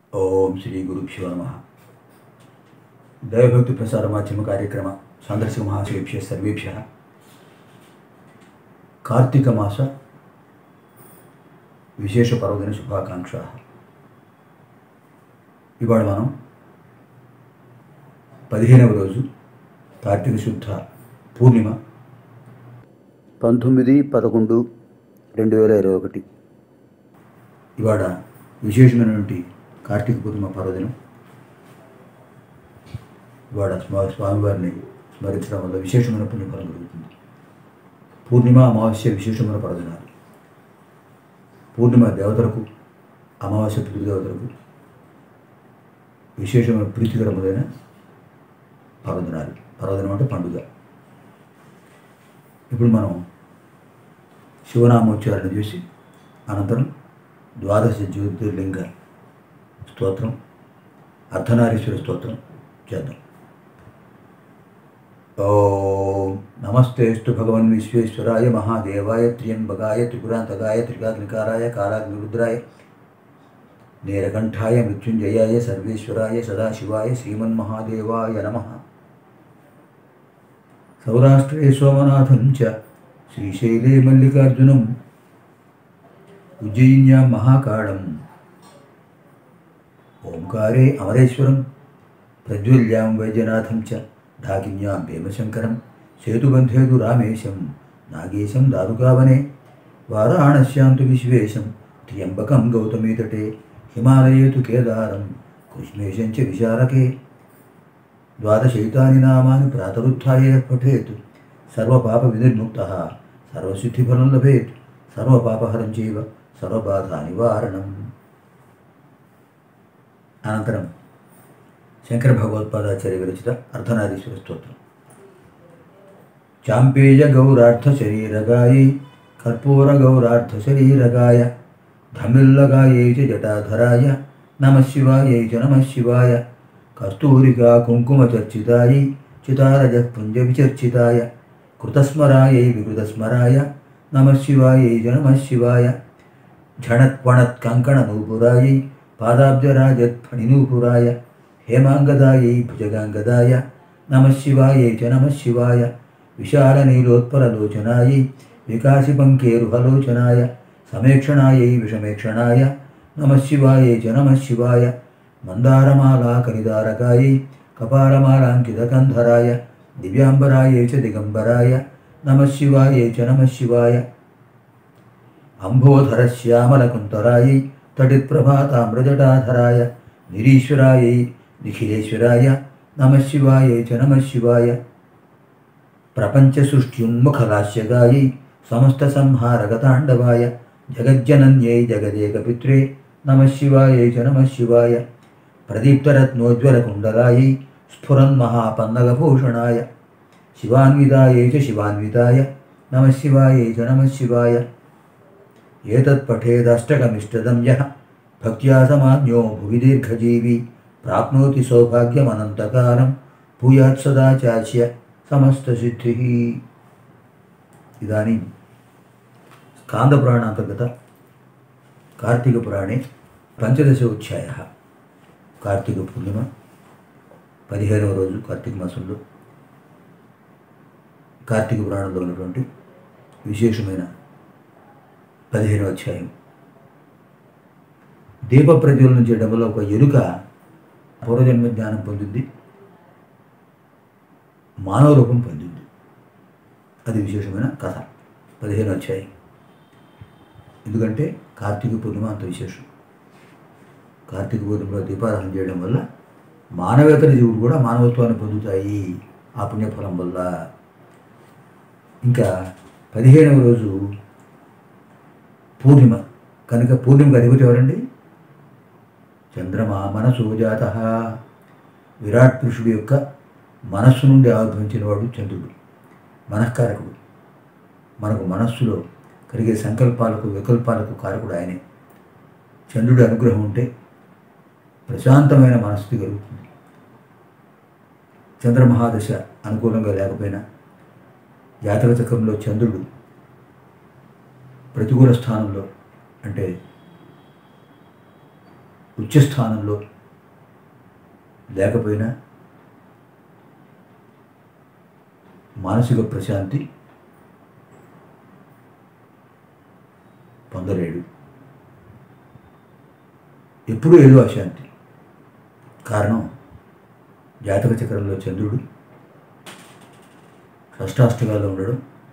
ఓం శ్రీ గురుభ్యో నమ దైవభక్తి ప్రసార మాధ్యమ కార్యక్రమ సందర్శక మహాశేభ్య సర్వేభ్య కార్తీక మాస విశేష పర్వదిన శుభాకాంక్ష ఇవాళ మనం పదిహేనవ రోజు కార్తీక శుద్ధ పూర్ణిమ పంతొమ్మిది పదకొండు రెండు వేల ఇరవై ఒకటి ఇవాళ విశేషమైనటువంటి కార్తీక పూర్ణిమ పర్వదినం ఇవాళ స్వా స్వామివారిని స్మరించడం వల్ల విశేషమైన పుణ్యఫలం కలుగుతుంది పూర్ణిమ అమావాస్య విశేషమైన పర్వదినాలు పూర్ణిమ దేవతలకు అమావాస్య పితృదేవతలకు విశేషమైన ప్రీతికరములైన పర్వదినాలు పర్వదినం అంటే పండుగ ఇప్పుడు మనం శివనామోచ్చారణ చేసి అనంతరం ద్వాదశ జ్యోతిర్లింగ స్తోత్రం అర్ధనారీశ్వర స్తోత్రం చేద్దాం ఓం నమస్తేస్తు భగవన్ విశ్వేశ్వరాయ మహాదేవాయ త్ర్యంబకాయ త్రిపురాంతకాయ త్రికాగ్నికారాయ కాలాగ్నిరుద్రాయ నీలకంఠాయ మృత్యుంజయాయ సర్వేశ్వరాయ సదాశివాయ శ్రీమన్మహాదేవాయ నమ సౌరాష్ట్రే సోమనాథం చ శ్రీశైలే మల్లికార్జునం ఉజ్జయిన్యాం మహాకాళం ఓంకారే అమరేశ్వరం ప్రజ్వల్యాం వైద్యనాథం చ ఢాకిన్యాం భీమశంకరం సేతుబంధేదు రామేశం నాగేశం దారుకావనే వారాణస్యాంతు విశ్వేశం త్ర్యంబకం గౌతమీతటే హిమాలయేతు కేదారం కుష్మేశం చ విశారకే ద్వాదశైతాని నామాని ప్రాతరుత్థాయ పఠేత్ సర్వపాప వినిర్ముక్త సర్వసిద్ధిఫలం లభేత్ సర్వపాపహరం చైవ సర్వబాధ నివారణం అనంతరం శంకర భగవత్పాదాచార్య విరచిత అర్ధనారీశ్వర స్తోత్రం చాంపేయ గౌరార్థ శరీరగాయై కర్పూర గౌరార్థ శరీరగాయ ధమిల్లగాయై చ జటాధరాయ నమ శివాయై చ నమ శివాయ కస్తూరికా కుంకుమ చర్చితాయై చితారజ పుంజ విచర్చితాయ కృతస్మరాయై వికృతస్మరాయ నమ శివాయై చ నమ శివాయ ఝణత్వణత్ కంకణ నూపురాయై పాదాబ్జరాజత్ ఫణినూపురాయ హేమాంగదాయై భుజగాంగదాయ నమ శివాయై చ నమ శివాయ విశాల నీలోత్పలలోచనాయై వికాసిపంకేరుహలోచనాయ సమేక్షణాయై విషమేక్షణాయ నమ శివాయై చ నమ శివాయ మందారమాలాకరిదారకాయై కపాలమాలాంకితకంధరాయ దివ్యాంబరాయై చ దిగంబరాయ నమ శివాయై చ నమ శివాయ అంబోధరశ్యామలకుంతరాయై తటిత్ప్రభాతామ్రజటాధరాయ నిరీశ్వరాయై నిఖిలేశ్వరాయ నమ శివాయై చ నమ శివాయ ప్రపంచసృష్ట్యున్ముఖలాస్యగాయై సమస్త సంహారగతాండవాయ జగజ్జనన్యై జగదేకపిత్రే నమ శివాయై చ నమ శివాయ ప్రదీప్తరత్నోజ్వలకుండలాయై స్ఫురన్మహాపన్నగభూషణాయ శివాన్వితాయై చ శివాన్వితాయ నమ శివాయై చ నమ శివాయ ఏతత్పఠేదష్టకమిష్టదం యः భక్త్యా సమాజ్ఞో భువి దీర్ఘజీవి ప్రాప్నోతి సౌభాగ్యమనంతకాలం భూయాత్ సదా చాచ్య సమస్తసిద్ధి ఇదానీ స్కాందపురాణాంతర్గత కార్తీకపురాణే పంచదశోధ్యాయ కార్తీక పూర్ణిమ పదిహేనవ రోజు కార్తీక మాసంలో కార్తీక పురాణంలో ఉన్నటువంటి విశేషమైన పదిహేనవ అధ్యాయం దీప ప్రజ్వలనం చేయడం వల్ల ఒక ఎలుక పూర్వజన్మ జ్ఞానం పొందింది మానవ రూపం పొందింది అది విశేషమైన కథ పదిహేను అధ్యాయం ఎందుకంటే కార్తీక పూర్ణిమ అంత విశేషం కార్తీక పూర్ణిమలో దీపారాధన చేయడం వల్ల మానవేతర జీవులు కూడా మానవత్వాన్ని పొందుతాయి ఆ పుణ్యఫలం వల్ల ఇంకా పదిహేనవ రోజు పూర్ణిమ కనుక పూర్ణిమకు అధిపతి ఎవరండి చంద్రమా మనసు జాత విరాట్ పురుషుడు యొక్క మనస్సు నుండి ఆవిర్భవించిన వాడు చంద్రుడు మనఃకారకుడు మనకు మనస్సులో కలిగే సంకల్పాలకు వికల్పాలకు కారకుడు ఆయనే చంద్రుడి అనుగ్రహం ఉంటే ప్రశాంతమైన మనస్థితి కలుగుతుంది చంద్రమహాదశ అనుకూలంగా లేకపోయినా జాతక చక్రంలో చంద్రుడు ప్రతికూల స్థానంలో అంటే ఉచ్చస్థానంలో లేకపోయినా మానసిక ప్రశాంతి పొందలేడు ఎప్పుడూ ఏదో అశాంతి కారణం జాతక చక్రంలో చంద్రుడు షష్టాష్టకాల్లో ఉండడం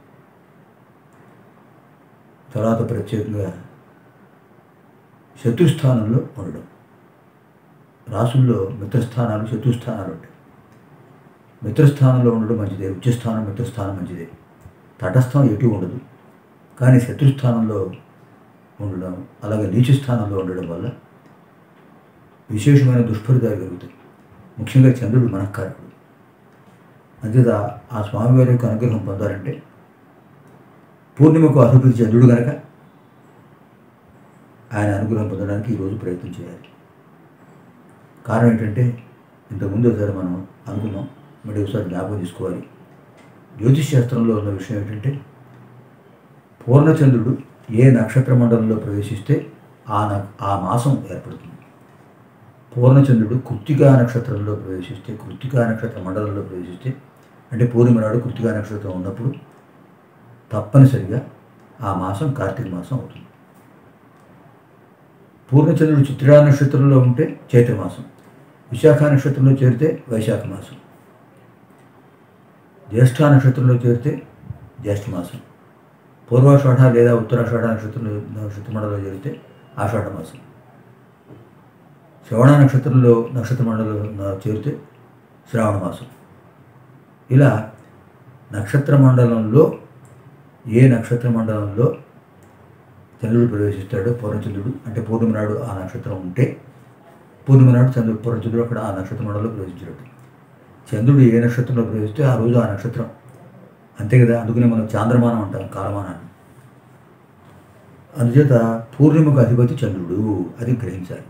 తర్వాత ప్రత్యేకంగా శత్రుస్థానంలో ఉండడం రాసుల్లో మిత్రస్థానాలు శత్రుస్థానాలు ఉంటాయి మిత్రస్థానంలో ఉండడం మంచిదే ఉచ్చస్థానం మిత్రస్థానం మంచిదే తటస్థం ఎటు ఉండదు కానీ శత్రుస్థానంలో ఉండడం అలాగే నీచ స్థానంలో ఉండడం వల్ల విశేషమైన దుష్ఫలితాలు కలుగుతాయి ముఖ్యంగా చంద్రుడు మనఃకారకుడు అంతేత ఆ స్వామివారి యొక్క అనుగ్రహం పొందాలంటే పూర్ణిమకు అధిపతి చంద్రుడు కనుక ఆయన అనుగ్రహం పొందడానికి ఈరోజు ప్రయత్నం చేయాలి కారణం ఏంటంటే ఇంతకుముందు ఒకసారి మనం అనుకున్నాం మరి ఒకసారి జ్ఞాపకం తీసుకోవాలి జ్యోతిష్ శాస్త్రంలో ఉన్న విషయం ఏంటంటే పూర్ణచంద్రుడు ఏ నక్షత్ర మండలంలో ప్రవేశిస్తే ఆ న ఆ మాసం ఏర్పడుతుంది పూర్ణచంద్రుడు కృత్తికా నక్షత్రంలో ప్రవేశిస్తే కృత్తికా నక్షత్ర మండలంలో ప్రవేశిస్తే అంటే పూర్ణిమ నాడు కృత్తికా నక్షత్రం ఉన్నప్పుడు తప్పనిసరిగా ఆ మాసం కార్తీక మాసం అవుతుంది పూర్ణచంద్రుడు చిత్రా నక్షత్రంలో ఉంటే చైత్రమాసం విశాఖ నక్షత్రంలో చేరితే వైశాఖ మాసం జ్యేష్ఠ నక్షత్రంలో చేరితే జ్యేష్ఠ మాసం పూర్వాషాఢ లేదా ఉత్తరాషాఢ నక్షత్రంలో నక్షత్ర మండలంలో చేరితే ఆషాఢ మాసం శ్రవణ నక్షత్రంలో నక్షత్ర మండలంలో చేరితే శ్రావణ మాసం ఇలా నక్షత్ర మండలంలో ఏ నక్షత్ర మండలంలో చంద్రుడు ప్రవేశిస్తాడో పూర్ణచంద్రుడు అంటే పూర్ణిమ నాడు ఆ నక్షత్రం ఉంటే పూర్ణిమ నాడు చంద్రుడు పూర్ణచంద్రుడు అక్కడ ఆ నక్షత్ర మండలంలో ప్రవేశించాడు చంద్రుడు ఏ నక్షత్రంలో ప్రవేశిస్తే ఆ రోజు ఆ నక్షత్రం అంతే కదా అందుకనే మనం చాంద్రమానం అంటాం కాలమానాన్ని అందుచేత పూర్ణిమకు అధిపతి చంద్రుడు అది గ్రహించాలి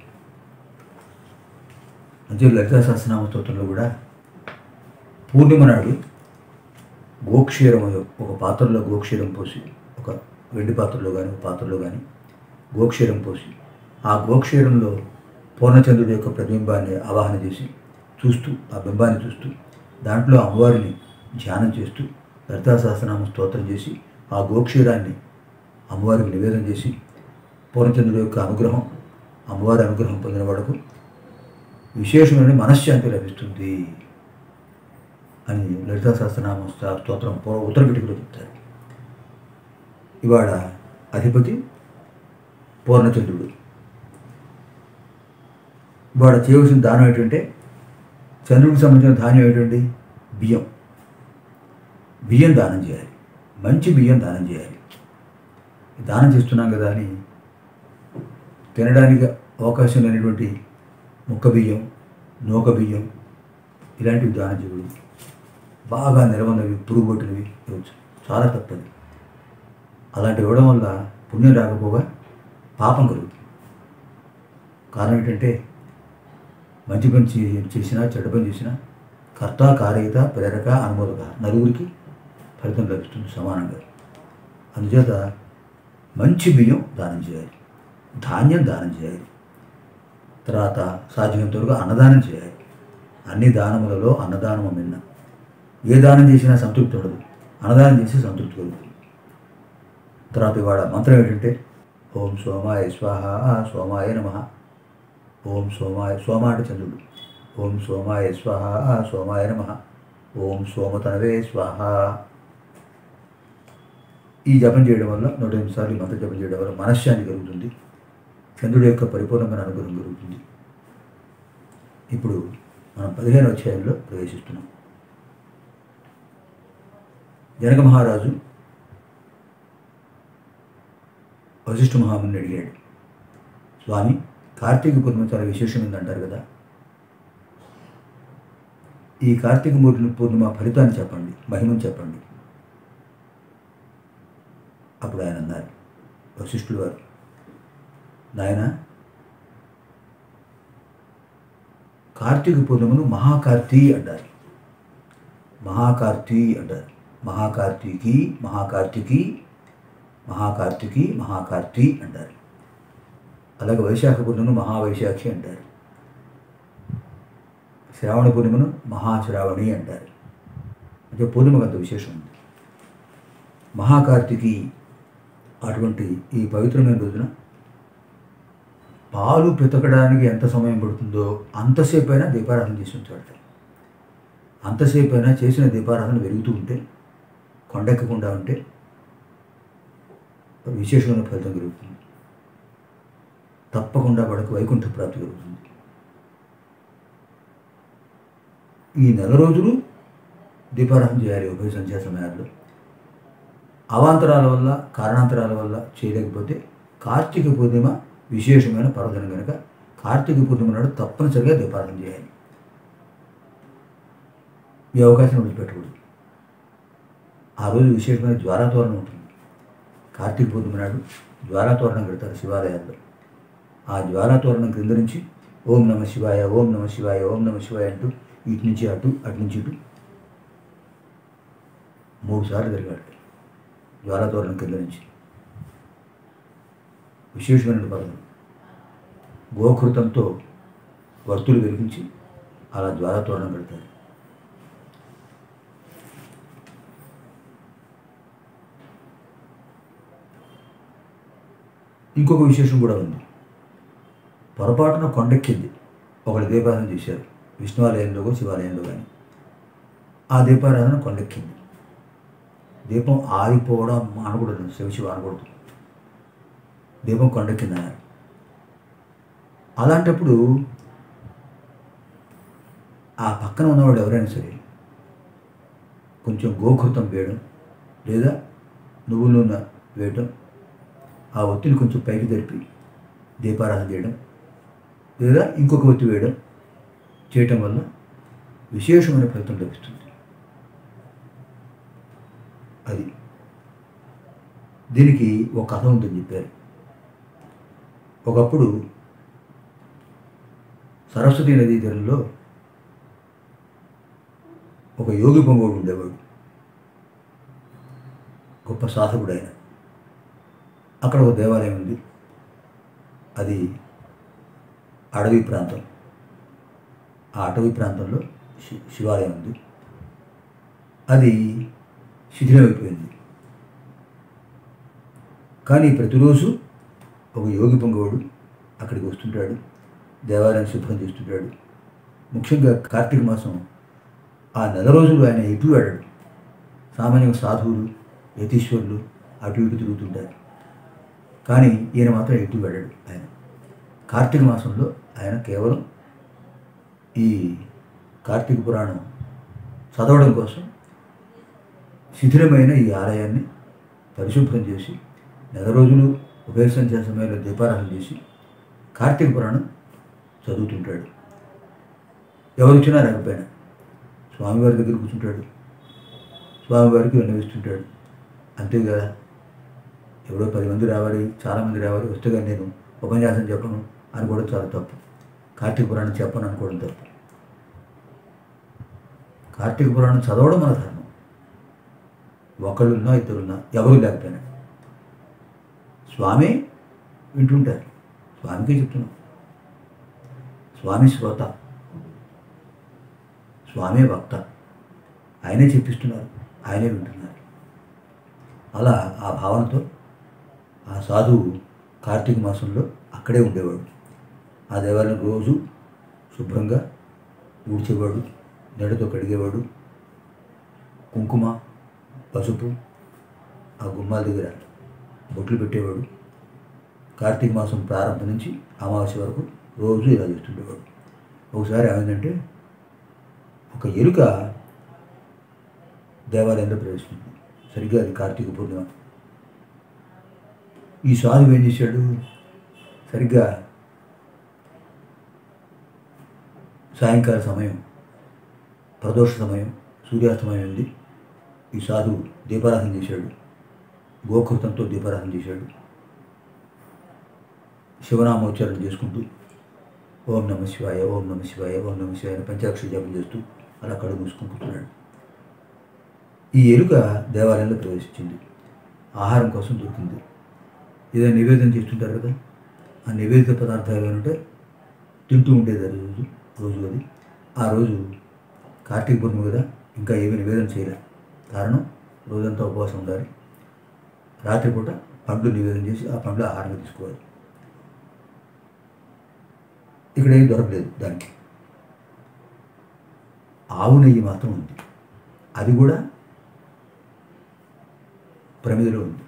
అంతే లలితా సహస్రనామ స్తోత్రంలో కూడా పూర్ణిమ నాడు గోక్షీరం ఒక పాత్రలో గోక్షీరం పోసి ఒక వెండి పాత్రలో కానీ ఒక పాత్రలో కానీ గోక్షీరం పోసి ఆ గోక్షీరంలో పూర్ణచంద్రుడి యొక్క ప్రతిబింబాన్ని ఆవాహన చేసి చూస్తూ ఆ బింబాన్ని చూస్తూ దాంట్లో అమ్మవారిని ధ్యానం చేస్తూ లలితా సహస్రనామ స్తోత్రం చేసి ఆ గోక్షీరాన్ని అమ్మవారికి నివేదన చేసి పూర్ణచంద్రుడి యొక్క అనుగ్రహం అమ్మవారి అనుగ్రహం పొందిన వాడుకు విశేషమైన మనశ్శాంతి లభిస్తుంది అని లలితా సహస్రనామ స్తోత్రం పూర్వ ఉత్తర పిటికలో చెప్తారు ఇవాళ అధిపతి పూర్ణచంద్రుడు ఇవాళ చేయవలసిన దానం ఏంటంటే చంద్రుడికి సంబంధించిన ధాన్యం ఏంటండి బియ్యం బియ్యం దానం చేయాలి మంచి బియ్యం దానం చేయాలి దానం చేస్తున్నాం కదా అని తినడానికి అవకాశం లేనటువంటి ముక్క బియ్యం నూక బియ్యం ఇలాంటివి దానం చేయకూడదు బాగా నిలవన్నవి పురుగు పట్టినవి ఇవ్వచ్చు చాలా తప్పది అలాంటి ఇవ్వడం వల్ల పుణ్యం రాకపోగా పాపం కలుగుతుంది కారణం ఏంటంటే మంచి పని చే- చేసినా చెడ్డ పని చేసినా కర్త కార్యత ప్రేరక అనుమోదక నలుగురికి ఫలితం లభిస్తుంది సమానంగా అందుచేత మంచి బియ్యం దానం చేయాలి ధాన్యం దానం చేయాలి తర్వాత సాధ్యమైనంత వరకు అన్నదానం చేయాలి అన్ని దానములలో అన్నదానము మిన్న ఏ దానం చేసినా సంతృప్తి ఉండదు అన్నదానం చేసి సంతృప్తి కలుగుతుంది తర్వాత ఇవాళ మంత్రం ఏంటంటే ఓం సోమాయ స్వాహ సోమాయ నమ ఓం సోమాయ సోమ అంటే చంద్రుడు ఓం సోమాయ స్వాహ సోమాయ నమ ఓం సోమతనవే స్వాహ ఈ జపం చేయడం వల్ల నూట ఎనిమిది సార్లు ఈ మంత్ర జపం చేయడం వల్ల మనశ్శాంతి కలుగుతుంది చంద్రుడి యొక్క పరిపూర్ణమైన అనుగ్రహం కలుగుతుంది ఇప్పుడు మనం పదిహేను అధ్యాయంలో ప్రవేశిస్తున్నాం జనక మహారాజు వశిష్ఠ మహాముని అడిగాడు స్వామి కార్తీక పూర్ణిమ చాలా విశేషమైంది అంటారు కదా ఈ కార్తీక పూర్ణిమ పూర్ణిమ ఫలితాన్ని చెప్పండి మహిమని చెప్పండి అప్పుడు ఆయన అన్నారు వశిష్ఠుడు వారు నాయన కార్తీక పూర్ణిమను మహాకార్తీ అంటారు మహాకార్తీ అంటారు మహాకార్తీకి మహాకార్తికి మహాకార్తికి మహాకార్తీ అంటారు అలాగే వైశాఖ పూర్ణిమను మహావైశాఖి అంటారు శ్రావణ పూర్ణిమను మహాశ్రావణి అంటారు అంటే పూర్ణిమకు అంత విశేషం ఉంది మహాకార్తికి అటువంటి ఈ పవిత్రమైన రోజున పాలు పితకడానికి ఎంత సమయం పడుతుందో అంతసేపు అయినా దీపారాధన చేసి ఉంచాడు అంతసేపు అయినా చేసిన దీపారాధన వెలుగుతూ ఉంటే కొండెక్కకుండా ఉంటే విశేషమైన ఫలితం కలుగుతుంది తప్పకుండా వాడికి వైకుంఠ ప్రాప్తి కలుగుతుంది ఈ నెల రోజులు దీపారాధన చేయాలి ఉభయ సంధ్యా సమయాల్లో అవాంతరాల వల్ల కారణాంతరాల వల్ల చేయలేకపోతే కార్తీక పూర్ణిమ విశేషమైన పర్వదినం కనుక కార్తీక పూర్ణిమ నాడు తప్పనిసరిగా దీపారాధన చేయాలి ఈ అవకాశం వదిలిపెట్టకూడదు ఆ రోజు విశేషమైన జ్వారాతోరణం ఉంటుంది కార్తీక పూర్ణిమ నాడు జ్వారాతోరణం పెడతారు శివాలయాల్లో ఆ జ్వారాతోరణం క్రింద నుంచి ఓం నమ శివాయ ఓం నమ శివాయ ఓం నమ శివాయ అంటూ ఇటు నుంచి అటు అటు నుంచి ఇటు మూడు సార్లు తిరిగాడు జ్వాలాతోరణం కింద నుంచి విశేషమైన పదం గోకృతంతో వర్తులు వెలిగించి అలా జ్వాలాతోరణం కడతారు ఇంకొక విశేషం కూడా ఉంది పొరపాటున కొండెక్కింది ఒకటి దీపారాధన చేశారు విష్ణువాలయంలో కూడా శివాలయంలో కానీ ఆ దీపారాధన కొండెక్కింది దీపం ఆరిపోవడం అనకూడదు శివశివ అనకూడదు దీపం కొండెక్కిందన్నారు అలాంటప్పుడు ఆ పక్కన ఉన్నవాడు ఎవరైనా సరే కొంచెం గోకృతం వేయడం లేదా నువ్వుల నూనె వేయటం ఆ ఒత్తిని కొంచెం పైకి జరిపి దీపారాధన చేయడం లేదా ఇంకొక ఒత్తి వేయడం చేయటం వల్ల విశేషమైన ఫలితం లభిస్తుంది అది దీనికి ఒక కథ ఉందని చెప్పారు ఒకప్పుడు సరస్వతి నదీ తీరంలో ఒక యోగి పొంగోడు ఉండేవాడు గొప్ప సాధకుడు ఆయన అక్కడ ఒక దేవాలయం ఉంది అది అడవి ప్రాంతం ఆ అటవీ ప్రాంతంలో శి శివాలయం ఉంది అది శిథిలమైపోయింది కానీ ప్రతిరోజు ఒక యోగి పొంగవుడు అక్కడికి వస్తుంటాడు దేవాలయం శుభ్రం చేస్తుంటాడు ముఖ్యంగా కార్తీక మాసం ఆ నెల రోజులు ఆయన ఎటు వెళ్ళడు సామాన్యంగా సాధువులు యతీశ్వరులు అటు ఇటు తిరుగుతుంటారు కానీ ఈయన మాత్రం ఎటు వెళ్ళడు ఆయన కార్తీక మాసంలో ఆయన కేవలం ఈ కార్తీక పురాణం చదవడం కోసం శిథిలమైన ఈ ఆలయాన్ని పరిశుభ్రం చేసి నెల రోజులు ఉభయ సంధ్యా సమయంలో దీపారాధన చేసి కార్తీక పురాణం చదువుతుంటాడు ఎవరు వచ్చినా రాకపోయినా స్వామివారి దగ్గర కూర్చుంటాడు స్వామివారికి విన్నవిస్తుంటాడు అంతే కదా ఎవరో పది మంది రావాలి చాలామంది రావాలి వస్తే కానీ నేను ఉపన్యాసం చెప్పను అనుకోవడం చాలా తప్పు కార్తీక పురాణం చెప్పను అనుకోవడం తప్పు కార్తీక పురాణం చదవడం మన ధర్మం ఒకళ్ళున్నా ఇద్దరున్నా ఎవరు లేకపోయినా స్వామి వింటుంటారు స్వామికే చెప్తున్నాం స్వామి శ్రోత స్వామి వక్త ఆయనే చెప్పిస్తున్నారు ఆయనే వింటున్నారు అలా ఆ భావనతో ఆ సాధువు కార్తీక మాసంలో అక్కడే ఉండేవాడు ఆ దేవాలయం రోజు శుభ్రంగా ఊడ్చేవాడు నీడతో కడిగేవాడు కుంకుమ పసుపు ఆ గుమ్మాల దగ్గర బొట్లు పెట్టేవాడు కార్తీక మాసం ప్రారంభం నుంచి అమావాస్య వరకు రోజు ఇలా చేస్తుండేవాడు ఒకసారి ఏమైందంటే ఒక ఎలుక దేవాలయంలో ప్రవేశించింది సరిగ్గా అది కార్తీక పూర్ణిమ ఈ సాధువు ఏం చేశాడు సరిగ్గా సాయంకాల సమయం ప్రదోష సమయం సూర్యాస్తమయం ఉంది ఈ సాధువు దీపారాధన చేశాడు గోకృతంతో దీపారాధన చేశాడు శివనామోచ్చారణ చేసుకుంటూ ఓం నమ శివాయ ఓం నమ శివాయ ఓం నమ శివాయ అని పంచాక్షరి జపం చేస్తూ అలా కడుగు మూసుకొని కూర్చున్నాడు ఈ ఎలుక దేవాలయంలో ప్రవేశించింది ఆహారం కోసం దొరికింది ఏదైనా నివేదన చేస్తుంటారు కదా ఆ నివేదిత పదార్థాలు ఏమంటే తింటూ ఉండేది ఆ రోజు రోజు అది ఆ రోజు కార్తీక పూర్ణిమ కదా ఇంకా ఏమీ నివేదన చేయలే కారణం రోజంతా ఉపవాసం ఉండాలి రాత్రిపూట పండ్లు నివేదన చేసి ఆ పండ్లు ఆహారంగా తీసుకోవాలి ఇక్కడ ఏం దొరకలేదు దానికి ఆవు నెయ్యి మాత్రం ఉంది అది కూడా ప్రమిదిలో ఉంది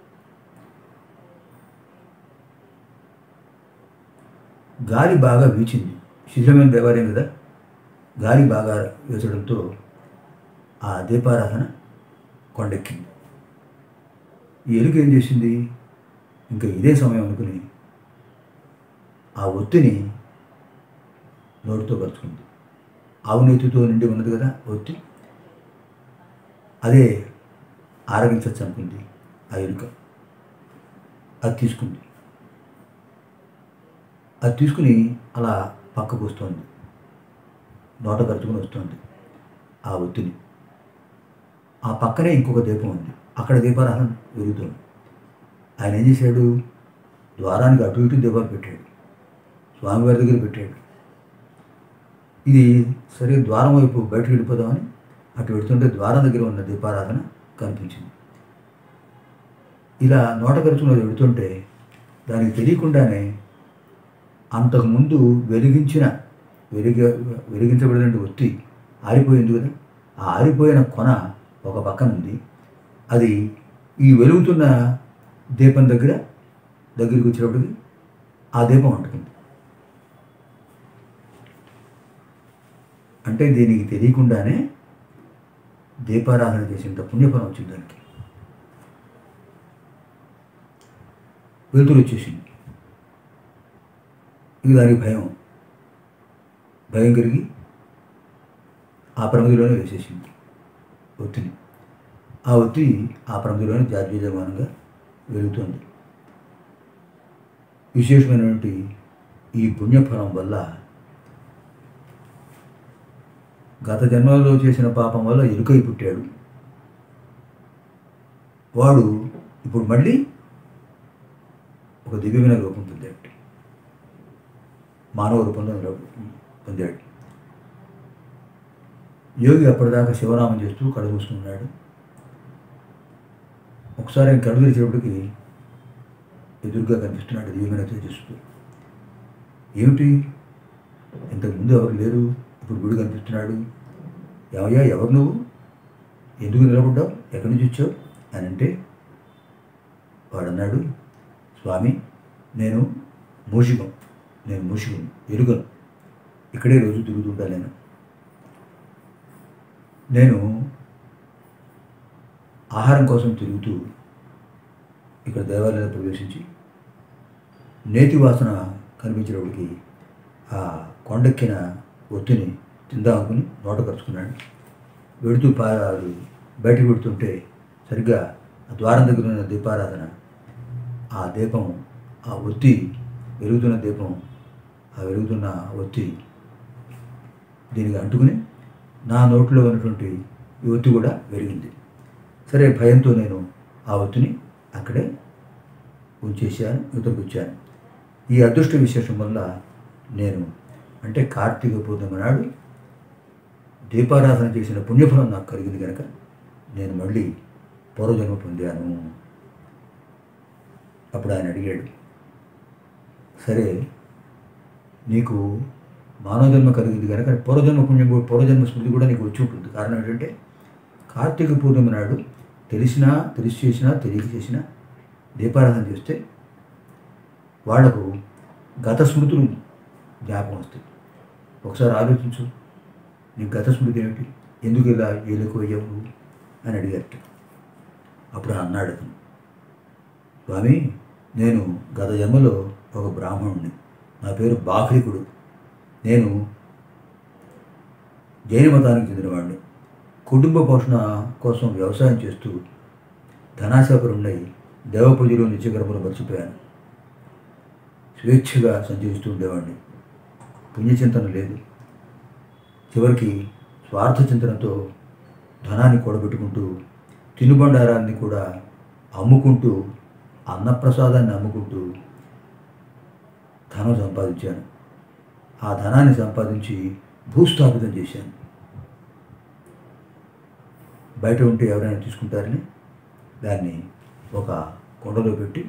గాలి బాగా వీచింది శిథిలమైన దేవాలయం కదా గాలి బాగా వీచడంతో ఆ దీపారాధన కొండెక్కింది ఈ ఎలుక ఏం చేసింది ఇంకా ఇదే సమయం అనుకుని ఆ ఒత్తిని నోటితో పరుచుకుంది ఆవు నెత్తితో నిండి ఉన్నది కదా ఒత్తి అదే ఆరగించచ్చు అనుకుంది ఆ ఎలుక అది తీసుకుంది అది తీసుకుని అలా పక్కకు వస్తుంది నోట కరుచుకుని వస్తుంది ఆ ఒత్తిని ఆ పక్కనే ఇంకొక దీపం ఉంది అక్కడ దీపారాధన వెలుగుతుంది ఆయన ఏం చేశాడు ద్వారానికి అటు ఇటు దీపాలు పెట్టాడు స్వామివారి దగ్గర పెట్టాడు ఇది సరే ద్వారం వైపు బయటకు వెళ్ళిపోదామని అటు వెళుతుంటే ద్వారం దగ్గర ఉన్న దీపారాధన కనిపించింది ఇలా నోట కరుచుకున్నది వెళుతుంటే దానికి తెలియకుండానే అంతకుముందు వెలిగించిన వెలిగ వెలిగించబడిన ఒత్తి ఆరిపోయింది కదా ఆ ఆరిపోయిన కొన ఒక పక్కన ఉంది అది ఈ వెలుగుతున్న దీపం దగ్గర దగ్గరికి వచ్చినప్పటికి ఆ దీపం అంటుకుంది అంటే దీనికి తెలియకుండానే దీపారాధన చేసినంత పుణ్యఫలం వచ్చింది దానికి వెలుతురు వచ్చేసింది ఇక దానికి భయం భయం కలిగి ఆ ప్రమిదిలోనే వేసేసింది ఒత్తిడి ఆ ఒత్తిడి ఆ ప్రమిదిలోనే జాతీయమానంగా వెలుగుతుంది విశేషమైనటువంటి ఈ పుణ్యఫలం వల్ల గత జన్మలో చేసిన పాపం వల్ల ఎలుకై పుట్టాడు వాడు ఇప్పుడు మళ్ళీ ఒక దివ్యమైన రూపం పొందాడు మానవ రూపంలో పొందాడు యోగి అప్పటిదాకా శివనామం చేస్తూ కళ్ళు మూసుకున్నాడు ఒకసారి ఆయన కళ్ళు తెరిచేటప్పటికి ఎదురుగా కనిపిస్తున్నాడు దివ్యమైన తేజస్సు ఏమిటి ఇంతకుముందు ఎవరు లేరు ఇప్పుడు గుడి కనిపిస్తున్నాడు ఏమయ్యా ఎవరు నువ్వు ఎందుకు నిలబడ్డావు ఎక్కడి నుంచి వచ్చావు అని అంటే వాడన్నాడు స్వామి నేను మూషికం నేను మూషికం ఎరుగను ఇక్కడే రోజు తిరుగుతుంటా నేను నేను ఆహారం కోసం తిరుగుతూ ఇక్కడ దేవాలయంలో ప్రవేశించి నేతి వాసన కనిపించినప్పటికీ ఆ కొండెక్కిన ఒత్తిని తిందామనుకుని నోట కరుచుకున్నాడు వెడుతూ పా అది బయటకు పెడుతుంటే సరిగ్గా ఆ ద్వారం దగ్గర ఉన్న దీపారాధన ఆ దీపం ఆ ఒత్తి వెలుగుతున్న దీపం ఆ వెలుగుతున్న ఒత్తి దీనికి అంటుకుని నా నోట్లో ఉన్నటువంటి ఈ ఒత్తి కూడా వెలిగింది సరే భయంతో నేను ఆ ఒత్తిని అక్కడే ఉంచేసాను ఇతరికి వచ్చాను ఈ అదృష్ట విశేషం వల్ల నేను అంటే కార్తీక పూర్ణిమ నాడు దీపారాధన చేసిన పుణ్యఫలం నాకు కలిగింది కనుక నేను మళ్ళీ పూర్వజన్మ పొందాను అప్పుడు ఆయన అడిగాడు సరే నీకు మానవ జన్మ కలిగింది కనుక పూర్వజన్మ పుణ్యం కూడా- పూర్వజన్మ స్మృతి కూడా నీకు వచ్చి ఉంటుంది కారణం ఏంటంటే కార్తీక పూర్ణిమ నాడు తెలిసినా తెలిసి చేసినా తెలియక చేసినా దీపారాధన చేస్తే వాళ్లకు గత స్మృతులు జ్ఞాపకం వస్తాయి ఒకసారి ఆలోచించు నీ గత స్మృతి ఏమిటి ఎందుకు ఇలా ఏలుకు అయ్యావు నువ్వు అని అడిగారట అప్పుడు అన్నాడు అతను స్వామి నేను గత జన్మలో ఒక బ్రాహ్మణుడిని నా పేరు బాహ్లికుడు నేను జైన మతానికి చెందినవాడిని కుటుంబ పోషణ కోసం వ్యవసాయం చేస్తూ ధనాశాపరుండై దేవపూజలో నిత్యకర్మలు మర్చిపోయాను స్వేచ్ఛగా సంచరిస్తూ ఉండేవాడిని పుణ్యచింతన లేదు చివరికి స్వార్థ చింతనతో ధనాన్ని కూడబెట్టుకుంటూ తినుబండారాన్ని కూడా అమ్ముకుంటూ అన్నప్రసాదాన్ని అమ్ముకుంటూ ధనం సంపాదించాను ఆ ధనాన్ని సంపాదించి భూస్థాపితం చేశాను బయట ఉంటే ఎవరైనా తీసుకుంటారని దాన్ని ఒక కొండలో పెట్టి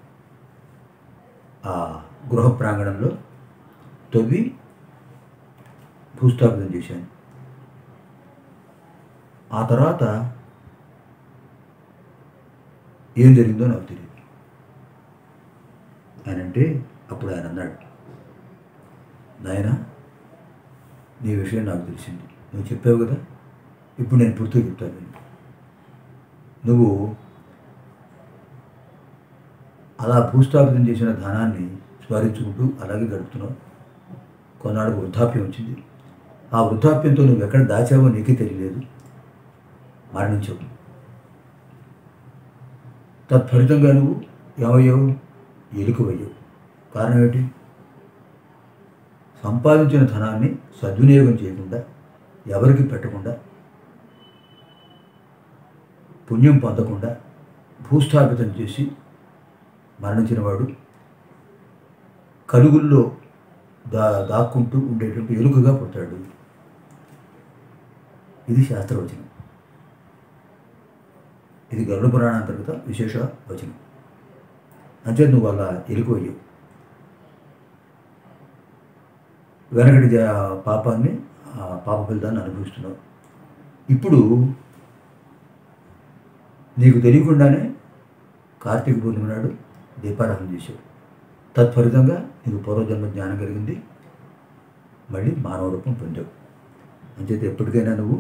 ఆ గృహ ప్రాంగణంలో తవ్వి భూస్థాపితం చేశాను ఆ తర్వాత ఏం జరిగిందో నాకు తెలియదు ఆయన అంటే అప్పుడు ఆయన అన్నాడు నాయన నీ విషయం నాకు తెలిసింది నువ్వు చెప్పావు కదా ఇప్పుడు నేను పూర్తిగా చెప్తాను విను. నువ్వు అలా భూస్థాపితం చేసిన ధనాన్ని స్మరించుకుంటూ అలాగే గడుపుతున్నావు కొన్నాళ్ళకు వృద్ధాప్యం వచ్చింది ఆ వృద్ధాప్యంతో నువ్వు ఎక్కడ దాచావో నీకే తెలియలేదు మరణించవు తత్ఫలితంగా నువ్వు ఏమయ్యావు ఎలుకవయ్యావు కారణం ఏంటి సంపాదించిన ధనాన్ని సద్వినియోగం చేయకుండా ఎవరికి పెట్టకుండా పుణ్యం పొందకుండా భూస్థాపితం చేసి మరణించిన వాడు కలుగుల్లో దా దాక్కుంటూ ఉండేటువంటి ఎలుకగా పుట్టాడు ఇది శాస్త్రవచనం ఇది గరుడ పురాణాంతర్గత విశేష వచనం అంతే నువ్వు అలా ఎలుకయ్యావు వెనకటి జ- పాపాన్ని ఆ పాప ఫలితాన్ని అనుభవిస్తున్నావు ఇప్పుడు నీకు తెలియకుండానే కార్తీక పూర్ణిమ నాడు దీపారాధన చేశావు తత్ఫలితంగా నీకు పూర్వజన్మ జ్ఞానం కలిగింది మళ్ళీ మానవ రూపం పొందావు అంచేత ఎప్పటికైనా నువ్వు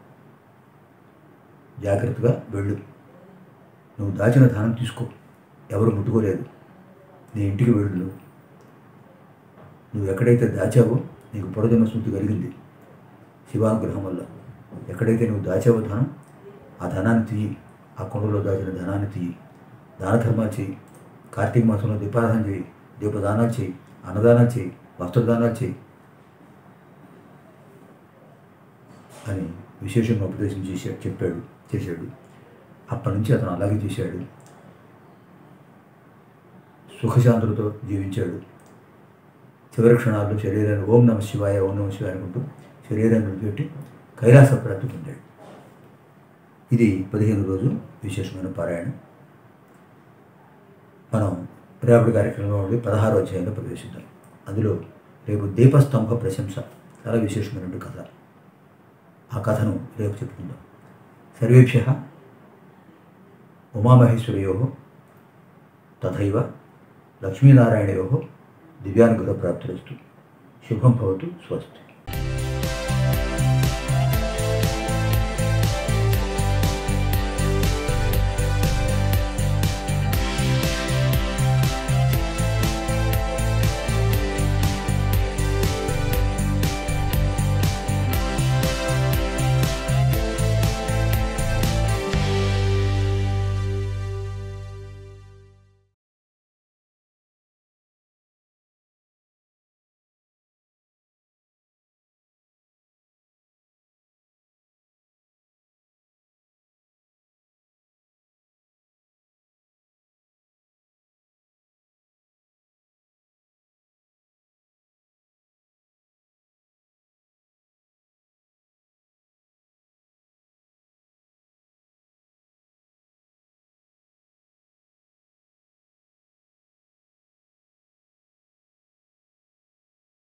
జాగ్రత్తగా వెళ్ళు నువ్వు దాచిన ధనం తీసుకో ఎవరు ముట్టుకోలేదు నీ ఇంటికి వెళ్ళు నువ్వు నువ్వు ఎక్కడైతే దాచావో నీకు పురజన్మ స్మృతి కలిగింది శివానుగ్రహం వల్ల ఎక్కడైతే నువ్వు దాచావో ధనం ఆ ధనాన్ని తీయి ఆ కొండలో దాచిన ధనాన్ని తీయి దాన ధర్మాలు చేయి కార్తీక మాసంలో దీపారాధన చేయి దీపదానాలు చేయి అన్నదానాలు చేయి వస్త్రదానాలు చేయి అని విశేషంగా ఉపదేశం చేశాడు చెప్పాడు చేశాడు అప్పటి నుంచి అతను అలాగే చేశాడు సుఖశాంతులతో జీవించాడు చివరి క్షణాల్లో శరీరాన్ని ఓం నమ శివాయ ఓం నమ శివాయ అనుకుంటూ శరీరాన్ని విడిచిపెట్టి కైలాస ప్రాప్తి పొందాడు ఇది పదిహేను రోజు విశేషమైన పారాయణం మనం రేపటి కార్యక్రమంలో ఉండి పదహారో అధ్యాయంలో ప్రవేశిద్దాం అందులో రేపు దీపస్తంభ ప్రశంస చాలా విశేషమైన కథ ఆ కథను రేపు చెప్పుకుందాం సర్వేభ్య ఉమామహేశ్వరయో తథైవ లక్ష్మీనారాయణయో దివ్యానుగ్రహ ప్రాప్తిరస్తు శుభం భవతు స్వస్తి